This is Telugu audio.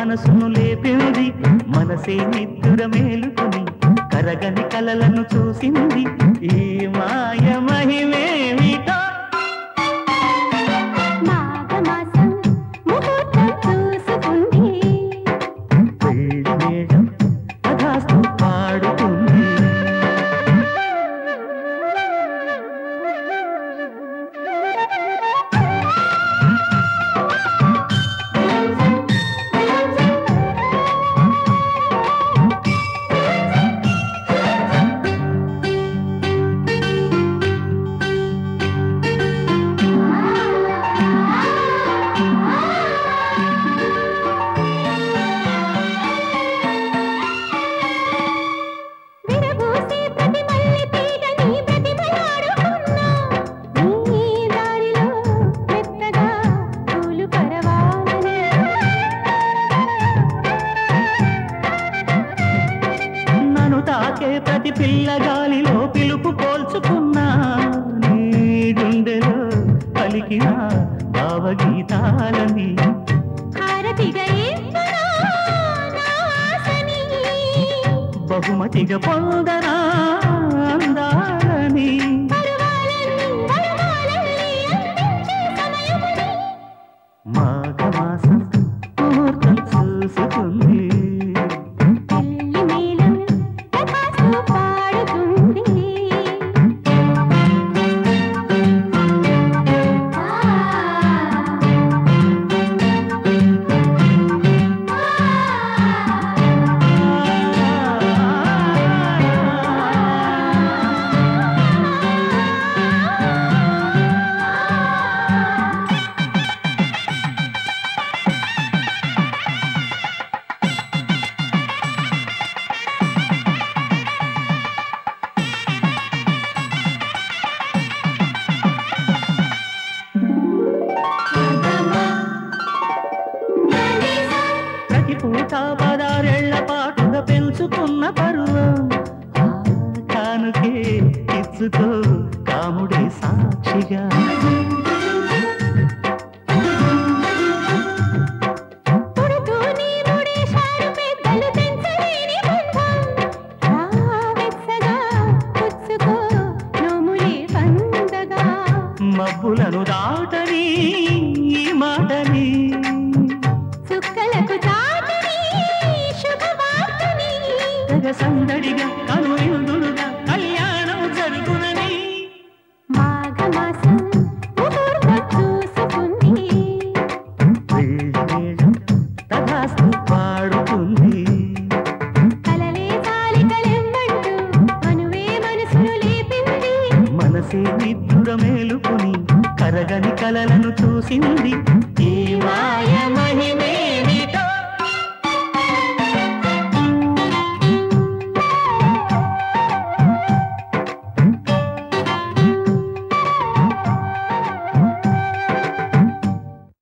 మనసును లేపింది మనసే నిద్దుర మేలుకుని కరగని కలలను చూసింది ఈ మాయ మహిమేమిటో మాఘమాసం ముహూర్తం చూసుకుంది పెళ్లి మేడం కథాస్తు పాడుతుంది విరబూసే ప్రతి మల్లె తీగని బ్రతిమలాడుకున్నా. నీ దారిలో మెత్తగా పూలు పరవాలని. నన్ను తాకే ప్రతి పిల్లగాలిలో పిలుపు పోల్చుకున్నా నీ గుండెలో పలికిన భావగీతాలని హారతిగా ఇవ్వనా నా ఆశని. బహుమతిగా పొందనా అందాలని పరువాలన్నీ, పరువాలన్నీ అందించే సమయముని. మాఘమాసం ముహూర్తం చూసుకుంది పెళ్లి మేళం తథాస్తు పాడుతుంది. ప్రతి పూట పదారేళ్ల పాటుగా పెంచుకున్న పరువం ఆ కానుకే ఇచ్చుకో కాముడే సాక్షిగా పుడుతూనే ముడేశారు పెద్దలు తెంచలేని బంధం. రా వెచ్చగా పుచ్చుకో నోములే పందగా. మబ్బులను దాటని ఈ మాటని చుక్కలకు చాటని శుభవార్తని. తెగ సందడిగా కనువిందులుగా కళ్యాణం జరుగునని మాఘమాసం ముహూర్తం చూసుకుంది. పెళ్లి మేళం తథాస్తు పాడుతుంది కలలే చాలికలెమ్మంటూ మనువే మనసును లేపింది మనసే నిద్దుర మేలుకుని కరగని కలలను చూసింది